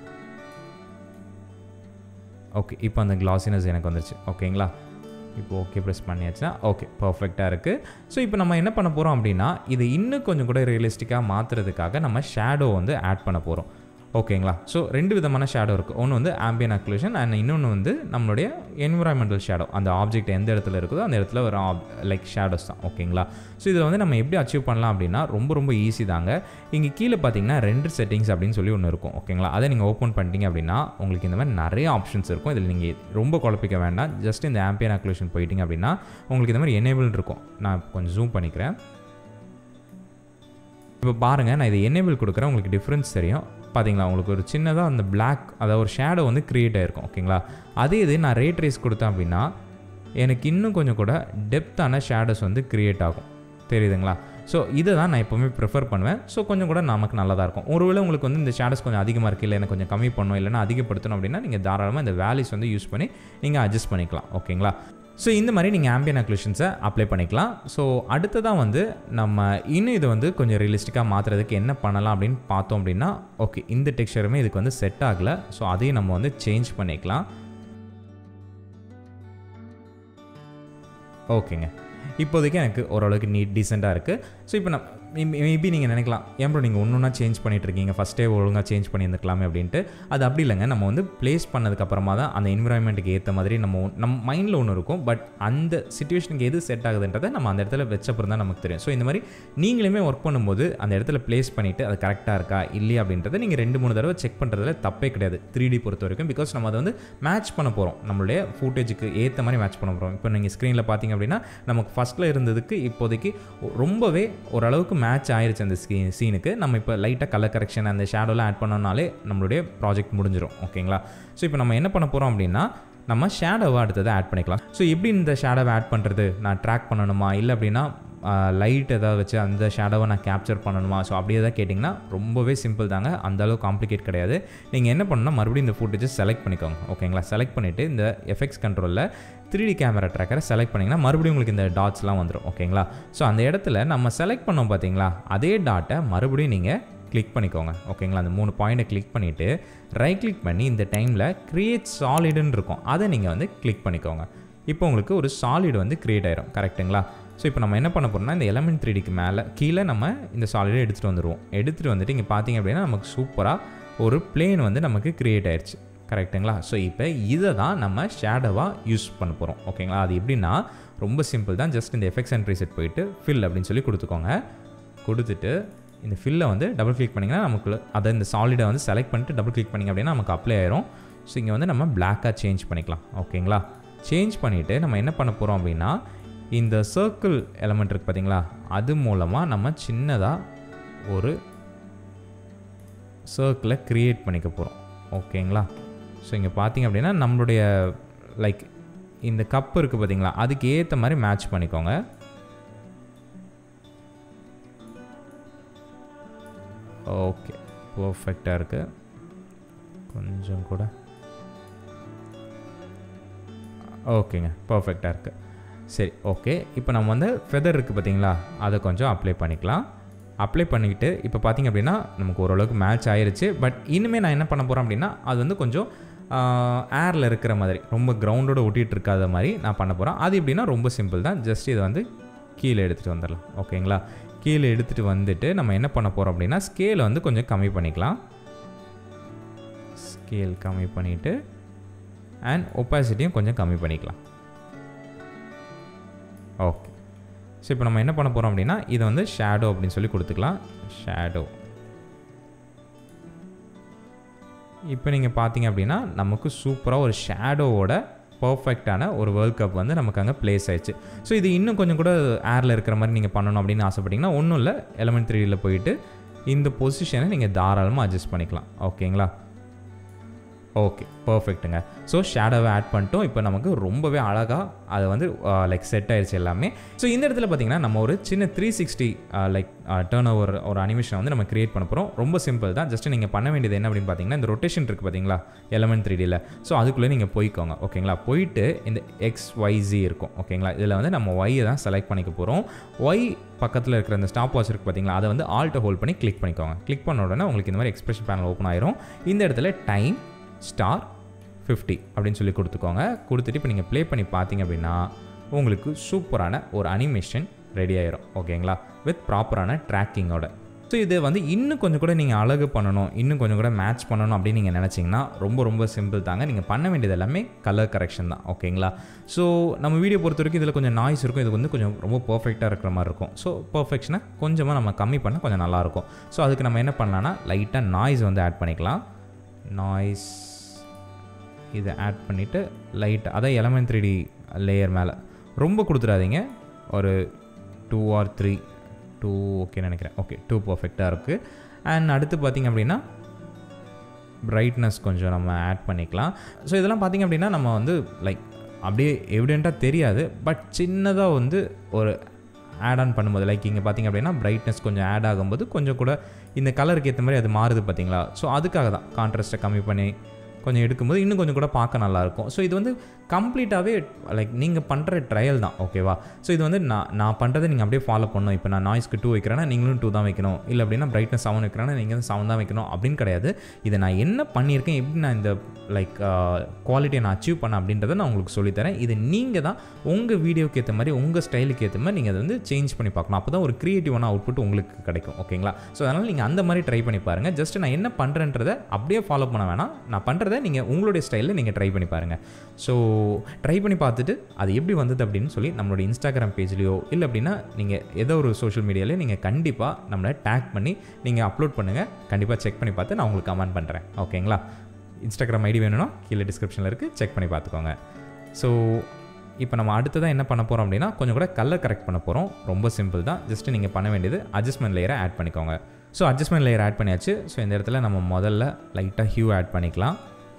ஓகே இப்போ அந்த கிளாஸினஸ் எனக்கு வந்துருச்சு ஓகேங்களா இப்போ ஓகே ப்ரெஸ் பண்ணியாச்சுன்னா ஓகே பர்ஃபெக்டாக இருக்குது ஸோ இப்போ நம்ம என்ன பண்ண போகிறோம் அப்படின்னா இது இன்னும் கொஞ்சம் கூட ரியலிஸ்டிக்காக மாற்றுறதுக்காக நம்ம ஷேடோ வந்து ஆட் பண்ண போகிறோம் ஓகேங்களா ஸோ ரெண்டு விதமான ஷேடோ இருக்குது ஒன்று வந்து ஆம்பியன் அக்ளூஷன் அண்ட் இன்னொன்று வந்து நம்மளுடைய என்விரான்மெண்டல் ஷேடோ அந்த ஆப்ஜெக்ட் எந்த இடத்துல இருக்குதோ அந்த இடத்துல ஒரு லைக் ஷேடோஸ் தான் ஓகேங்களா ஸோ இதை வந்து நம்ம எப்படி அச்சீவ் பண்ணலாம் அப்படின்னா ரொம்ப ரொம்ப ஈஸி தாங்க இங்கே கீழே பார்த்தீங்கன்னா ரெண்டு செட்டிங்ஸ் அப்படின்னு சொல்லி ஒன்று இருக்கும் ஓகேங்களா அதை நீங்கள் ஓப்பன் பண்ணிட்டீங்க அப்படின்னா உங்களுக்கு இந்த மாதிரி நிறைய ஆப்ஷன்ஸ் இருக்கும் இதில் நீங்கள் ரொம்ப குழப்பிக்க வேண்டாம் ஜஸ்ட் இந்த ஆம்பியன் அக்ளூஷன் போயிட்டீங்க அப்படின்னா உங்களுக்கு இந்த மாதிரி எனேபிள் இருக்கும் நான் கொஞ்சம் ஜூம் பண்ணிக்கிறேன் இப்போ பாருங்கள் நான் இதை எனேபிள் கொடுக்குறேன் உங்களுக்கு டிஃப்ரென்ஸ் தெரியும் பார்த்தீங்களா உங்களுக்கு ஒரு சின்னதாக அந்த பிளாக் அதாவது ஒரு ஷேடோ வந்து க்ரியேட் ஆகிருக்கும் ஓகேங்களா அதே இது நான் ரேட் ரேஸ் கொடுத்தேன் அப்படின்னா எனக்கு இன்னும் கொஞ்சம் கூட டெப்த்தான ஷேடோஸ் வந்து க்ரியேட் ஆகும் தெரியுதுங்களா ஸோ இதை தான் நான் எப்போவுமே ப்ரிஃபர் பண்ணுவேன் ஸோ கொஞ்சம் கூட நமக்கு நல்லதாக இருக்கும் ஒருவேளை உங்களுக்கு வந்து இந்த ஷேடோஸ் கொஞ்சம் அதிகமாக இருக்குது இல்லை எனக்கு கொஞ்சம் கம்மி பண்ணணும் இல்லைனா அதிகப்படுத்தணும் அப்படின்னா நீங்கள் தாராளமாக இந்த வேல்யூஸ் வந்து யூஸ் பண்ணி நீங்கள் அட்ஜஸ்ட் பண்ணிக்கலாம் ஓகேங்களா ஸோ இந்த மாதிரி நீங்கள் ஆம்பியன் அக்ளூஷன்ஸை அப்ளை பண்ணிக்கலாம் ஸோ அடுத்ததான் வந்து நம்ம இன்னும் இதை வந்து கொஞ்சம் ரியலிஸ்டிக்காக மாற்றுறதுக்கு என்ன பண்ணலாம் அப்படின்னு பார்த்தோம் அப்படின்னா ஓகே இந்த டெக்ஸ்சருமே இதுக்கு வந்து செட் ஆகலை ஸோ அதையும் நம்ம வந்து சேஞ்ச் பண்ணிக்கலாம் ஓகேங்க இப்போதைக்கு எனக்கு ஓரளவுக்கு நீட் டீசெண்டாக இருக்குது ஸோ இப்போ நான் மேபி நீங்கள் நினைக்கலாம் ஏன் ப்ரோ நீங்கள் ஒன்று ஒன்றா சேஞ்ச் பண்ணிட்டு இருக்கீங்க ஃபஸ்ட்டே ஒழுங்காக சேஞ்ச் பண்ணியிருந்துக்கலாமே அப்படின்ட்டு அது அப்படி இல்லைங்க நம்ம வந்து ப்ளேஸ் பண்ணதுக்கப்புறமா தான் அந்த என்விரான்மெண்ட்டுக்கு ஏற்ற மாதிரி நம்ம ஒன்- நம்ம மைண்டில் ஒன்று இருக்கும் பட் அந்த சுச்சுவேஷனுக்கு எது செட் ஆகுதுன்றதை நம்ம அந்த இடத்துல வச்சப்பறம் தான் நமக்கு தெரியும் ஸோ இந்த மாதிரி நீங்களுமே ஒர்க் பண்ணும்போது அந்த இடத்துல ப்ளேஸ் பண்ணிவிட்டு அது கரெக்டாக இருக்கா இல்லையா அப்படின்றத நீங்கள் ரெண்டு மூணு தடவை செக் பண்ணுறதுல தப்பே கிடையாது த்ரீ டி பொறுத்த வரைக்கும் பிகாஸ் நம்ம அதை வந்து மேட்ச் பண்ண போகிறோம் நம்மளுடைய ஃபுட்டேஜுக்கு ஏற்ற மாதிரி மேட்ச் பண்ண போகிறோம் இப்போ நீங்கள் ஸ்க்ரீனில் பார்த்தீங்க அப்படின்னா நமக்கு ஃபஸ்ட்டில் இருந்ததுக்கு இப்போதைக்கு ரொம்பவே ஓரளவுக்கு மேட்ச் ஆயிருச்சு அந்த சீ சீனுக்கு நம்ம இப்போ லைட்டாக கலர் கரெக்ஷன் அந்த ஷேடோலாம் ஆட் பண்ணோம்னாலே நம்மளுடைய ப்ராஜெக்ட் முடிஞ்சிடும் ஓகேங்களா ஸோ இப்போ நம்ம என்ன பண்ண போகிறோம் அப்படின்னா நம்ம ஷேடோவை அடுத்தது ஆட் பண்ணிக்கலாம் ஸோ எப்படி இந்த ஷேடோவை ஆட் பண்ணுறது நான் ட்ராக் பண்ணணுமா இல்லை அப்படின்னா லைட் ஏதாவது வச்சு அந்த ஷேடோவை நான் கேப்சர் பண்ணணுமா ஸோ அப்படியே தான் கேட்டிங்கன்னா ரொம்பவே சிம்பிள் தாங்க அந்த அளவு காம்ப்ளிகேட் கிடையாது நீங்கள் என்ன பண்ணணும்னா மறுபடியும் இந்த ஃபுட்டேஜை செலக்ட் பண்ணிக்கோங்க ஓகேங்களா செலக்ட் பண்ணிவிட்டு இந்த எஃபெக்ட்ஸ் கண்ட்ரோலில் த்ரீ டி கேமரா ட்ராக்கரை செலக்ட் பண்ணிங்கன்னா மறுபடியும் உங்களுக்கு இந்த டாட்ஸ்லாம் வந்துடும் ஓகேங்களா ஸோ அந்த இடத்துல நம்ம செலக்ட் பண்ணோம் பார்த்தீங்களா அதே டாட்டை மறுபடியும் நீங்கள் கிளிக் பண்ணிக்கோங்க ஓகேங்களா அந்த மூணு பாயிண்ட்டை கிளிக் பண்ணிவிட்டு ரைட் கிளிக் பண்ணி இந்த டைமில் க்ரியேட் சாலிடுன்னு இருக்கும் அதை நீங்கள் வந்து கிளிக் பண்ணிக்கோங்க இப்போ உங்களுக்கு ஒரு சாலிட் வந்து க்ரியேட் ஆயிரும் கரெக்ட்டுங்களா ஸோ இப்போ நம்ம என்ன பண்ண போகிறோம்னா இந்த எலமெண்ட் த்ரீ டிக்கு மேலே கீழே நம்ம இந்த சாலிடை எடுத்துகிட்டு வந்துடுவோம் எடுத்துகிட்டு வந்துட்டு இங்கே பார்த்தீங்க அப்படின்னா நமக்கு சூப்பராக ஒரு பிளேன் வந்து நமக்கு க்ரியேட் ஆயிடுச்சு கரெக்ட்டுங்களா ஸோ இப்போ இதை தான் நம்ம ஷேடோவாக யூஸ் பண்ண போகிறோம் ஓகேங்களா அது எப்படின்னா ரொம்ப சிம்பிள் தான் ஜஸ்ட் இந்த எஃபெக்ட்ஸ் அண்ட் ப்ரீசெட் போயிட்டு ஃபில் அப்படின்னு சொல்லி கொடுத்துக்கோங்க கொடுத்துட்டு இந்த ஃபில்லை வந்து டபுள் கிளிக் பண்ணிங்கன்னா நமக்கு அதை இந்த சாலிடை வந்து செலக்ட் பண்ணிட்டு டபுள் கிளிக் பண்ணிங்க அப்படின்னா நமக்கு அப்ளை ஆயிரும் ஸோ இங்கே வந்து நம்ம பிளாக்காக சேஞ்ச் பண்ணிக்கலாம் ஓகேங்களா சேஞ்ச் பண்ணிவிட்டு நம்ம என்ன பண்ண போகிறோம் அப்படின்னா இந்த சர்க்கிள் எலமெண்ட் இருக்குது பார்த்தீங்களா அது மூலமாக நம்ம சின்னதாக ஒரு சர்க்கிளை க்ரியேட் பண்ணிக்க போகிறோம் ஓகேங்களா ஸோ இங்கே பார்த்தீங்க அப்படின்னா நம்மளுடைய லைக் இந்த கப் இருக்குது பார்த்தீங்களா அதுக்கு ஏற்ற மாதிரி மேட்ச் பண்ணிக்கோங்க ஓகே பர்ஃபெக்டாக இருக்குது கொஞ்சம் கூட ஓகேங்க பர்ஃபெக்டாக இருக்குது சரி ஓகே இப்போ நம்ம வந்து ஃபெதர் இருக்குது பார்த்தீங்களா அதை கொஞ்சம் அப்ளை பண்ணிக்கலாம் அப்ளை பண்ணிக்கிட்டு இப்போ பார்த்தீங்க அப்படின்னா நமக்கு ஓரளவுக்கு மேட்ச் ஆயிருச்சு பட் இனிமேல் நான் என்ன பண்ண போகிறேன் அப்படின்னா அது வந்து கொஞ்சம் ஏரில் இருக்கிற மாதிரி ரொம்ப கிரவுண்டோட ஒட்டிகிட்டு இருக்காத மாதிரி நான் பண்ண போகிறேன் அது எப்படின்னா ரொம்ப சிம்பிள் தான் ஜஸ்ட் இதை வந்து கீழே எடுத்துகிட்டு வந்துடலாம் ஓகேங்களா கீழே எடுத்துகிட்டு வந்துட்டு நம்ம என்ன பண்ண போகிறோம் அப்படின்னா ஸ்கேலை வந்து கொஞ்சம் கம்மி பண்ணிக்கலாம் ஸ்கேல் கம்மி பண்ணிவிட்டு அண்ட் ஒப்பாசிட்டியும் கொஞ்சம் கம்மி பண்ணிக்கலாம் ஓகே ஸோ இப்போ நம்ம என்ன பண்ண போகிறோம் அப்படின்னா இதை வந்து ஷேடோ அப்படின்னு சொல்லி கொடுத்துக்கலாம் ஷேடோ இப்போ நீங்கள் பார்த்தீங்க அப்படின்னா நமக்கு சூப்பராக ஒரு ஷேடோவோட பர்ஃபெக்டான ஒரு வேர்ல்ட் கப் வந்து நமக்கு அங்கே ப்ளேஸ் ஆயிடுச்சு ஸோ இது இன்னும் கொஞ்சம் கூட ஏரில் இருக்கிற மாதிரி நீங்கள் பண்ணணும் அப்படின்னு ஆசைப்பட்டீங்கன்னா ஒன்றும் இல்லை எலமெண்ட் த்ரீயில் போயிட்டு இந்த பொசிஷனை நீங்கள் தாராளமாக அட்ஜஸ்ட் பண்ணிக்கலாம் ஓகேங்களா ஓகே பர்ஃபெக்ட்டுங்க ஸோ ஷேடோவை ஆட் பண்ணிட்டோம் இப்போ நமக்கு ரொம்பவே அழகாக அது வந்து லைக் செட் ஆயிடுச்சு எல்லாமே ஸோ இந்த இடத்துல பார்த்தீங்கன்னா நம்ம ஒரு சின்ன three sixty like turn over ஒரு அனிமேஷன் வந்து நம்ம கிரியேட் பண்ண போகிறோம் ரொம்ப சிம்பிள் தான் ஜஸ்ட் நீங்கள் பண்ண வேண்டியது என்ன அப்படின்னு பார்த்தீங்கன்னா இந்த ரொட்டேஷன் இருக்குது பார்த்தீங்களா எலமெண்ட் த்ரீ டியில் ஸோ அதுக்குள்ளே நீங்கள் போய்க்கோங்க ஓகேங்களா போயிட்டு இந்த எக்ஸ் ஒய்ஜி இருக்கும் ஓகேங்களா இதில் வந்து நம்ம ஒய்யை தான் செலக்ட் பண்ணிக்க போகிறோம் ஒய் பக்கத்தில் இருக்கிற அந்த ஸ்டாப் வாட்ச் இருக்குது பார்த்தீங்களா அதை வந்து ஆல்ட்டை ஹோல்ட் பண்ணி கிளிக் பண்ணிக்கோங்க கிளிக் பண்ண உடனே உங்களுக்கு இந்த மாதிரி எக்ஸ்பிரஷன் பேனல் ஓப்பன் ஆயிரும் இந்த இடத்துல டைம் ஸ்டார் ஃபிஃப்டி அப்படின்னு சொல்லி கொடுத்துக்கோங்க கொடுத்துட்டு இப்போ நீங்கள் ப்ளே பண்ணி பார்த்தீங்க அப்படின்னா உங்களுக்கு சூப்பரான ஒரு அனிமேஷன் ரெடி ஆயிரும் ஓகேங்களா வித் ப்ராப்பரான ட்ராக்கிங்கோட ஸோ ஸோ இதை வந்து இன்னும் கொஞ்சம் கூட நீங்கள் அழகு பண்ணணும் இன்னும் கொஞ்சம் கூட மேட்ச் பண்ணணும் அப்படின்னு நீங்கள் நினச்சிங்கன்னா ரொம்ப ரொம்ப சிம்பிள் தாங்க நீங்கள் பண்ண வேண்டியது எல்லாமே கலர் கரெக்ஷன் தான் ஓகேங்களா ஸோ நம்ம வீடியோ பொறுத்த வரைக்கும் இதில் கொஞ்சம் நாய்ஸ் இருக்கும் இது வந்து கொஞ்சம் ரொம்ப பர்ஃபெக்டாக இருக்கிற மாதிரி இருக்கும் ஸோ பர்ஃபெக்ஷனை கொஞ்சமாக நம்ம கம்மி பண்ண கொஞ்சம் நல்லாயிருக்கும் ஸோ அதுக்கு நம்ம என்ன பண்ணலாம்னா லைட்டாக நாய்ஸ் வந்து ஆட் பண்ணிக்கலாம் நாய்ஸ் இதை ஆட் பண்ணிவிட்டு லைட் அதான் எலமெண்ட் த்ரீ டி லேயர் மேலே ரொம்ப கொடுத்துடாதீங்க ஒரு two or three two okay நினைக்கிறேன் ஓகே டூ பர்ஃபெக்டாக இருக்குது அண்ட் அடுத்து பார்த்திங்க அப்படின்னா பிரைட்னஸ் கொஞ்சம் நம்ம ஆட் பண்ணிக்கலாம் ஸோ இதெல்லாம் பார்த்திங்க அப்படின்னா நம்ம வந்து லைக் அப்படியே எவிடெண்ட்டாக தெரியாது பட் சின்னதாக வந்து ஒரு ஆட் ஆன் பண்ணும்போது லைக் இங்கே பார்த்திங்க அப்படின்னா பிரைட்னஸ் கொஞ்சம் ஆட் ஆகும்போது கொஞ்சம் கூட இந்த கலருக்கு ஏற்ற மாதிரி அது மாறுது பார்த்தீங்களா ஸோ அதுக்காக தான் கான்ட்ராஸ்ட்டை கம்மி பண்ணி கொஞ்சம் எடுக்கும்போது இன்னும் கொஞ்சம் கூட பார்க்க நல்லாயிருக்கும் ஸோ இது வந்து கம்ப்ளீட்டாகவே லைக் நீங்கள் பண்ணுற ட்ரையல் தான் ஓகேவா ஸோ இது வந்து நான் நான் பண்ணுறதை நீங்கள் அப்படியே ஃபாலோ பண்ணணும் இப்போ நான் நாய்ஸ்க்கு டூ வைக்கிறேன்னா நீங்களும் டூ தான் வைக்கணும் இல்லை அப்படின்னா பிரைட்னஸ் செவன் வைக்கிறேன்னா நீங்கள் வந்து செவன் தான் வைக்கணும் அப்படின்னு கிடையாது இதை நான் என்ன பண்ணியிருக்கேன் எப்படி நான் இந்த லைக் குவாலிட்டியை நான் அச்சீவ் பண்ணேன் அப்படின்றத நான் உங்களுக்கு சொல்லித்தரேன் இது நீங்கள் தான் உங்கள் வீடியோக்கு ஏற்ற மாதிரி உங்கள் ஸ்டைலுக்கு ஏற்ற மாதிரி நீங்கள் அதை வந்து சேஞ்ச் பண்ணி பார்க்கணும் அப்போ தான் ஒரு க்ரியேட்டிவான அவுட்புட் உங்களுக்கு கிடைக்கும் ஓகேங்களா ஸோ அதனால் நீங்கள் அந்த மாதிரி ட்ரை பண்ணி பாருங்கள் ஜஸ்ட் நான் என்ன பண்ணுறேன்றதை அப்படியே ஃபாலோ பண்ண வேணாம் நான் பண்ணுறதை நீங்கள் உங்களுடைய ஸ்டைலில் நீங்கள் ட்ரை பண்ணி பாருங்கள் ஸோ ட்ரை பண்ணி பார்த்துட்டு அது எப்படி வந்தது அப்படின்னு சொல்லி நம்மளோட இன்ஸ்டாகிராம் பேஜ்லேயோ இல்லை அப்படின்னா நீங்கள் ஏதோ ஒரு சோஷியல் மீடியாலேயோ நீங்கள் கண்டிப்பாக நம்மளை டேக் பண்ணி நீங்கள் அப்லோட் பண்ணுங்கள் கண்டிப்பாக செக் பண்ணி பார்த்து நான் உங்களுக்கு கமெண்ட் பண்ணுறேன் ஓகேங்களா இன்ஸ்டாகிராம் ஐடி வேணும்னா கீழே டிஸ்கிரிப்ஷனில் இருக்குது செக் பண்ணி பார்த்துக்கோங்க ஸோ இப்போ நம்ம அடுத்ததாக என்ன பண்ண போகிறோம் அப்படின்னா கொஞ்சம் கூட கலர் கரெக்ட் பண்ண போகிறோம் ரொம்ப சிம்பிள் தான் ஜஸ்ட் நீங்கள் பண்ண வேண்டியது அட்ஜஸ்ட்மெண்ட் லேயரை ஆட் பண்ணிக்கோங்க ஸோ அட்ஜஸ்ட்மெண்ட் லேயர் ஆட் பண்ணியாச்சு ஸோ இந்த இடத்துல நம்ம முதல்ல லைட்டாக ஹியூ ஆட் பண்ணிக்கலாம்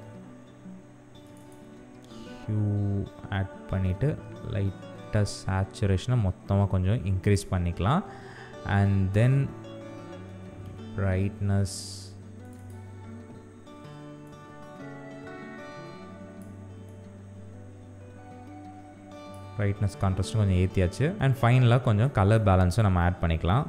ஹியூ ஆட் பண்ணிவிட்டு லைட்டாக சேச்சுரேஷனை மொத்தமாக கொஞ்சம் இன்க்ரீஸ் பண்ணிக்கலாம் அண்ட் தென் ப்ரைட்னஸ் ப்ரைட்னஸ் கான்ட்ராஸ்ட்டும் கொஞ்சம் ஏற்றியாச்சு அண்ட் ஃபைனலாக கொஞ்சம் கலர் பேலன்ஸும் நம்ம ஆட் பண்ணிக்கலாம்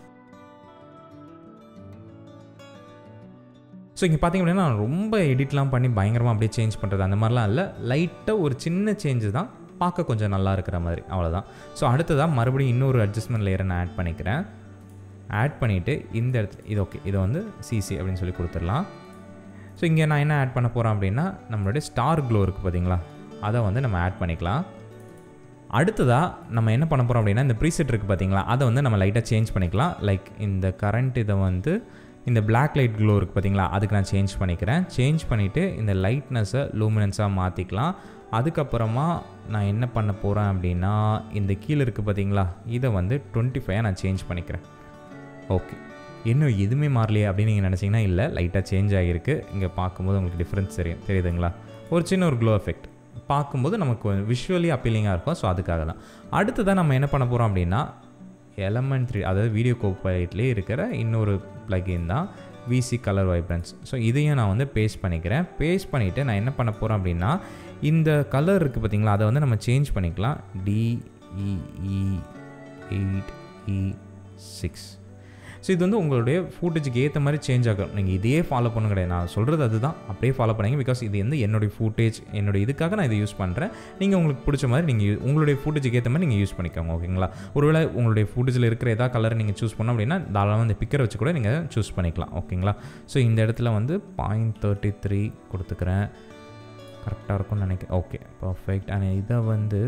ஸோ இங்கே பார்த்திங்க அப்படின்னா நான் ரொம்ப எடிட்லாம் பண்ணி பயங்கரமாக அப்படியே சேஞ்ச் பண்ணுறது அந்த மாதிரிலாம் இல்லை லைட்டாக ஒரு சின்ன சேஞ்சு தான் பார்க்க கொஞ்சம் நல்லா இருக்கிற மாதிரி அவ்வளோதான் ஸோ அடுத்ததாக மறுபடியும் இன்னொரு அட்ஜஸ்ட்மெண்ட் லேயரை நான் ஆட் பண்ணிக்கிறேன் ஆட் பண்ணிவிட்டு இந்த இடத்துல இது ஓகே இதை வந்து சிசி அப்படின்னு சொல்லி கொடுத்துடலாம் ஸோ இங்கே நான் என்ன ஆட் பண்ண போகிறேன் அப்படின்னா நம்மளுடைய ஸ்டார் க்ளோ இருக்குது பார்த்தீங்களா அதை வந்து நம்ம ஆட் பண்ணிக்கலாம் அடுத்ததாக நம்ம என்ன பண்ண போகிறோம் அப்படின்னா இந்த ப்ரீசெட் இருக்குது பார்த்தீங்களா அதை வந்து நம்ம லைட்டாக சேஞ்ச் பண்ணிக்கலாம் லைக் இந்த கரண்ட் இதை வந்து இந்த பிளாக் லைட் க்ளோ இருக்குது பார்த்தீங்களா அதுக்கு நான் சேஞ்ச் பண்ணிக்கிறேன் சேஞ்ச் பண்ணிவிட்டு இந்த லைட்னஸை லூமினன்ஸாக மாற்றிக்கலாம் அதுக்கப்புறமா நான் என்ன பண்ண போகிறேன் அப்படின்னா இந்த கீழே இருக்குது பார்த்தீங்களா இதை வந்து டுவெண்ட்டி ஃபைவாக நான் சேஞ்ச் பண்ணிக்கிறேன் ஓகே இன்னும் எதுவுமே மாறலையே அப்படின்னு நீங்கள் நினச்சிங்கன்னா இல்லை லைட்டாக சேஞ்ச் ஆகிருக்கு இங்கே பார்க்கும்போது உங்களுக்கு டிஃப்ரென்ஸ் தெரியும் தெரியுதுங்களா ஒரு சின்ன ஒரு க்ளோ எஃபெக்ட் பார்க்கும்போது நமக்கு விஷுவலி அப்பீலிங்காக இருக்கும் ஸோ அதுக்காக தான் அடுத்ததாக நம்ம என்ன பண்ண போகிறோம் அப்படின்னா எலமெண்ட் த்ரீ அதாவது வீடியோ கோப்பைட்லேயே இருக்கிற இன்னொரு ப்ளகின் தான் விசி கலர் வைப்ரன்ஸ் ஸோ இதையும் நான் வந்து பேஸ்ட் பண்ணிக்கிறேன் பேஸ்ட் பண்ணிவிட்டு நான் என்ன பண்ண போகிறேன் அப்படின்னா இந்த கலர் இருக்குது பார்த்தீங்களா அதை வந்து நம்ம சேஞ்ச் பண்ணிக்கலாம் D E E eight E six so இது வந்து உங்களுடைய ஃபூட்டேஜுக்கு ஏற்ற மாதிரி சேஞ்ச் ஆகும் நீங்கள் இதையே ஃபாலோ பண்ண கிடையாது நான் சொல்கிறது அதுதான் அப்படியே ஃபாலோ பண்ணுங்க பிகாஸ் இது வந்து என்னுடைய ஃபூட்டேஜ் என்னுடைய இதுக்காக நான் இதை யூஸ் பண்ணுறேன் நீங்கள் உங்களுக்கு பிடிச்ச மாதிரி நீங்கள் உங்களுடைய ஃபூட்டேஜுக்கு ஏற்ற மாதிரி நீங்கள் யூஸ் பண்ணிக்கோங்க ஓகேங்களா ஒருவேளை உங்களுடைய ஃபூட்டேஜில் இருக்கிற ஏதாவது கலரை நீங்கள் சூஸ் பண்ணோம் அப்படின்னா தாராளமாக இந்த பிக்கரை வச்சு கூட நீங்கள் சூஸ் பண்ணிக்கலாம் ஓகேங்களா ஸோ இந்த இடத்துல வந்து பாயிண்ட் தேர்ட்டி த்ரீ கொடுத்துக்கிறேன் கரெக்டாக இருக்கும்னு நினைக்கிறேன் ஓகே பர்ஃபெக்ட் அண்ட் இதை வந்து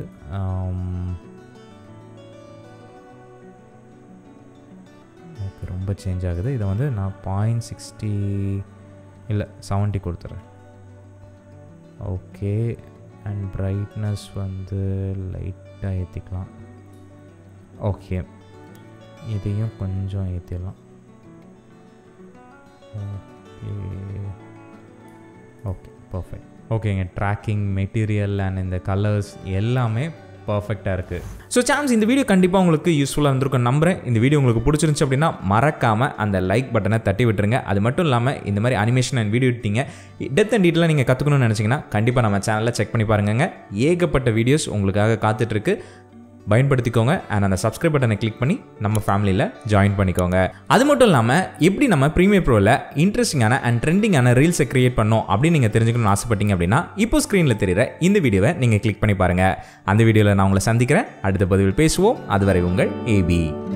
ஓகே ரொம்ப சேஞ்ச் ஆகுது இதை வந்து நான் பாயிண்ட் சிக்ஸ்டி இல்லை செவன்ட்டி கொடுத்துட்றேன் ஓகே அண்ட் பிரைட்னஸ் வந்து லைட்டாக ஏற்றிக்கலாம் ஓகே இதையும் கொஞ்சம் ஏற்றிடலாம் ஓகே ஓகே பர்ஃபெக்ட் ஓகேங்க ட்ராக்கிங் மெட்டீரியல் அண்ட் இந்த கலர்ஸ் எல்லாமே பர்ஃபெக்டாக இருக்குது ஸோ சாம்ஸ் இந்த வீடியோ கண்டிப்பாக உங்களுக்கு யூஸ்ஃபுல்லாக இருந்திருக்கும் நம்புறேன் இந்த வீடியோ உங்களுக்கு பிடிச்சிருந்துச்சு அப்படின்னா மறக்காமல் அந்த லைக் பட்டனை தட்டி விட்டுருங்க அது மட்டும் இல்லாமல் இந்த மாதிரி அனிமேஷன் அண்ட் வீடியோ எடிட்டிங்க டெத் அண்ட் டீட்டெயிலாக நீங்கள் கற்றுக்கணும்னு நினச்சிங்கன்னா கண்டிப்பாக நம்ம சேனலில் செக் பண்ணி பாருங்க ஏகப்பட்ட வீடியோஸ் உங்களுக்காக காத்துட்ருக்கு பயன்படுத்திக்கோங்க அண்ட் அந்த சப்ஸ்கிரைப் பட்டனை கிளிக் பண்ணி நம்ம ஃபேமிலியில் ஜாயின் பண்ணிக்கோங்க அது மட்டும் இல்லாமல் எப்படி நம்ம ப்ரீமியர் ப்ரோவில் இன்ட்ரெஸ்டிங்கான அண்ட் ட்ரெண்டிங்கான ரீல்ஸை கிரியேட் பண்ணோம் அப்படின்னு நீங்கள் தெரிஞ்சுக்கணும்னு ஆசைப்பட்டீங்க அப்படின்னா இப்போ ஸ்க்ரீனில் தெரியுற இந்த வீடியோவை நீங்கள் கிளிக் பண்ணி பாருங்கள் அந்த வீடியோவில் நான் உங்களை சந்திக்கிறேன் அடுத்த பதிவில் பேசுவோம் அதுவரை உங்கள் ஏபி